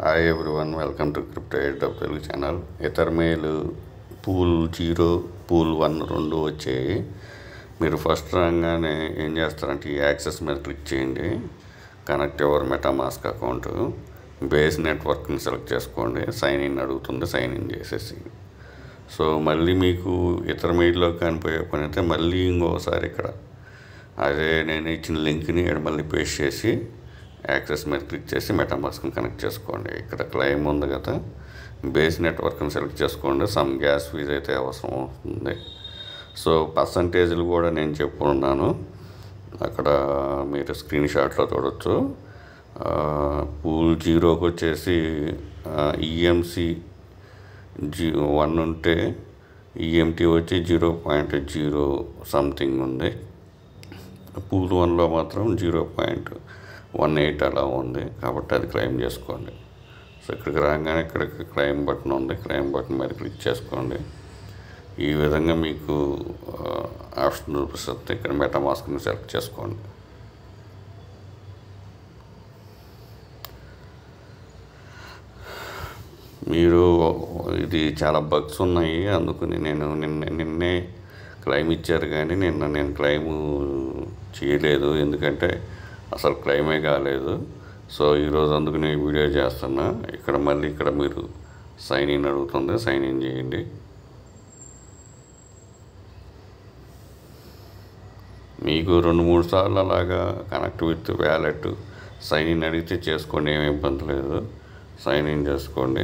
hi everyone welcome to crypto eight of Telugu channel ఇతర మేలు pool zero pool one రెండు వచ్చాయి మీరు ఫస్ట్ రాగానే ఏం చేస్తారంటే ఈ యాక్సెస్ మీద క్లిక్ చేయండి connect your MetaMask account base నెట్వర్క్ని సెలెక్ట్ చేసుకోండి సైన్ ఇన్ అడుగుతుంది సైన్ ఇన్ చేసేసి సో మళ్ళీ మీకు ఇతర మెయిల్లో కనిపోయే పని అయితే మళ్ళీ ఇంకోసారి ఇక్కడ అదే నేను ఇచ్చిన లింక్ని ఇక్కడ మళ్ళీ పేస్ట్ చేసి యాక్సెస్ మీద క్లిక్ చేసి మెటామాస్క్ని కనెక్ట్ చేసుకోండి ఇక్కడ క్లైమ్ ఉంది కదా బేస్ నెట్వర్క్ని సెలెక్ట్ చేసుకోండి సమ్ గ్యాస్ ఫీజ్ అయితే అవసరం అవుతుంది సో పర్సంటేజ్లు కూడా నేను చెప్పుకున్నాను అక్కడ మీరు స్క్రీన్ షాట్లో చూడొచ్చు పూల్ జీరోకి వచ్చేసి ఈఎంసి జీ వన్ ఉంటే ఈఎంటీ వచ్చి జీరో పాయింట్ జీరో సంథింగ్ ఉంది పూల్ వన్లో మాత్రం జీరో పాయింట్ వన్ ఎయిట్ అలా ఉంది కాబట్టి అది క్లెయిమ్ చేసుకోండి సో ఇక్కడికి రాగానే ఇక్కడ క్లెయిమ్ బటన్ ఉంది క్లెయిమ్ బటన్ మీద క్లిక్ చేసుకోండి ఈ విధంగా మీకు ఆప్షన్ చూపిస్తుంది ఇక్కడ మెటామాస్క్ని సెలెక్ట్ చేసుకోండి మీరు ఇది చాలా బగ్స్ ఉన్నాయి అందుకని నేను నిన్న నిన్నే క్లైమ్ ఇచ్చారు కానీ నిన్న నేను క్లైమ్ చేయలేదు ఎందుకంటే అసలు క్లైమే కాలేదు సో ఈరోజు అందుకు నేను వీడియో చేస్తున్నా ఇక్కడ మళ్ళీ ఇక్కడ మీరు సైన్ ఇన్ అడుగుతుంది సైన్ ఇన్ చేయండి మీకు రెండు మూడు సార్లు అలాగా connect with wallet sign in అడిగితే చేసుకోండి ఏమి ఇబ్బంది లేదు సైన్ ఇన్ చేసుకోండి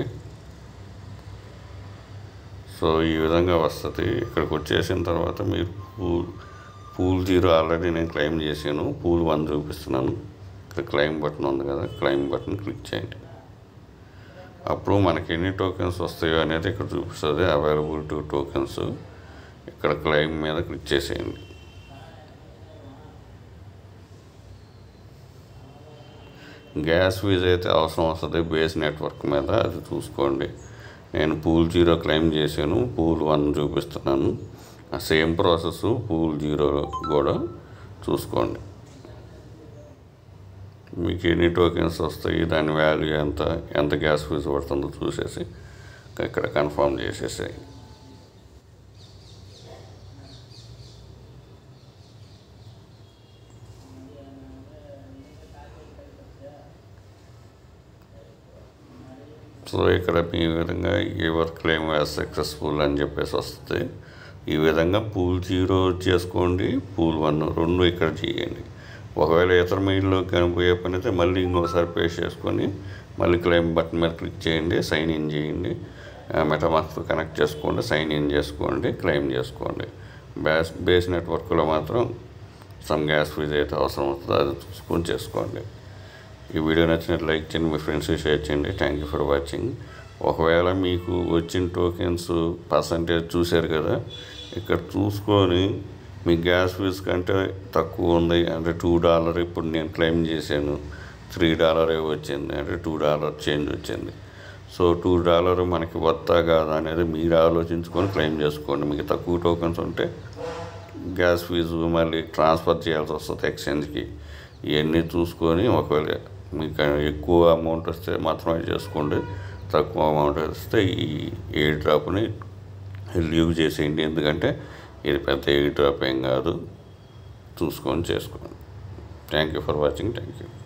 సో ఈ విధంగా వస్తుంది ఇక్కడికి వచ్చేసిన తర్వాత మీరు పూల్ పూల్ జీరో ఆల్రెడీ నేను క్లెయిమ్ చేశాను పూల్ వన్ చూపిస్తున్నాను ఇక్కడ క్లెయిమ్ బటన్ ఉంది కదా క్లెయిమ్ బటన్ క్లిక్ చేయండి అప్పుడు మనకి ఎన్ని టోకెన్స్ వస్తాయో అనేది ఇక్కడ చూపిస్తుంది అవైలబుల్ టు టోకెన్స్ ఇక్కడ క్లెయిమ్ మీద క్లిక్ చేసేయండి గ్యాస్ ఫీజ్ అయితే అవసరం వస్తుంది బేస్ నెట్వర్క్ మీద అది చూసుకోండి నేను పూల్ జీరో క్లెయిమ్ చేశాను పూల్ వన్ చూపిస్తున్నాను ఆ సేమ్ ప్రాసెస్ పూల్ జీరో కూడా చూసుకోండి మీకు ఎన్ని టోకెన్స్ వస్తాయి దాని వాల్యూ ఎంత ఎంత గ్యాస్ ఫీజు పడుతుందో చూసేసి ఇక్కడ కన్ఫర్మ్ చేసేసాయి సో ఇక్కడ ఈ విధంగా యువర్ క్లెయిమ్ యాజ్ సక్సెస్ఫుల్ అని చెప్పేసి వస్తుంది ఈ విధంగా పూల్ జీరో చేసుకోండి పూల్ వన్ రెండు ఇక్కడ చేయండి ఒకవేళ ఇతర మెయిల్లో కనిపోయే పని అయితే మళ్ళీ ఇంకోసారి పేస్ట్ చేసుకొని మళ్ళీ క్లెయిమ్ బటన్ మీద క్లిక్ చేయండి సైన్ ఇన్ చేయండి మెటామాస్క్ కనెక్ట్ చేసుకోండి సైన్ ఇన్ చేసుకోండి క్లెయిమ్ చేసుకోండి బేస్ బేస్ నెట్వర్క్లో మాత్రం సమ్ గ్యాస్ ఫీజ్ అయితే అవసరం అవుతుందో అది చూసుకొని చేసుకోండి ఈ వీడియో నచ్చినట్టు లైక్ చేయండి మీ ఫ్రెండ్స్కి షేర్ చేయండి థ్యాంక్ యూ ఫర్ వాచింగ్ ఒకవేళ మీకు వచ్చిన టోకెన్స్ పర్సంటేజ్ చూశారు కదా ఇక్కడ చూసుకొని మీ గ్యాస్ ఫీజ్ కంటే తక్కువ ఉంది అంటే టూ డాలర్ ఇప్పుడు నేను క్లెయిమ్ చేశాను త్రీ డాలరే వచ్చింది అంటే టూ డాలర్ చేంజ్ వచ్చింది సో టూ డాలర్ మనకి వత్తా కాదా అనేది మీరు ఆలోచించుకొని క్లెయిమ్ చేసుకోండి మీకు తక్కువ టోకెన్స్ ఉంటే గ్యాస్ ఫీజు మళ్ళీ ట్రాన్స్ఫర్ చేయాల్సి వస్తుంది ఎక్స్చేంజ్కి ఇవన్నీ చూసుకొని ఒకవేళ మీకు ఎక్కువ అమౌంట్ వస్తే మాత్రమే చేసుకోండి తక్కువ అమౌంట్ వస్తే ఈ ఎయిర్ డ్రాప్ని లీవ్ చేసేయండి ఎందుకంటే ఇది పెద్ద ఎయిర్ డ్రాప్ ఏం కాదు చూసుకొని చేసుకోండి thank you for watching thank you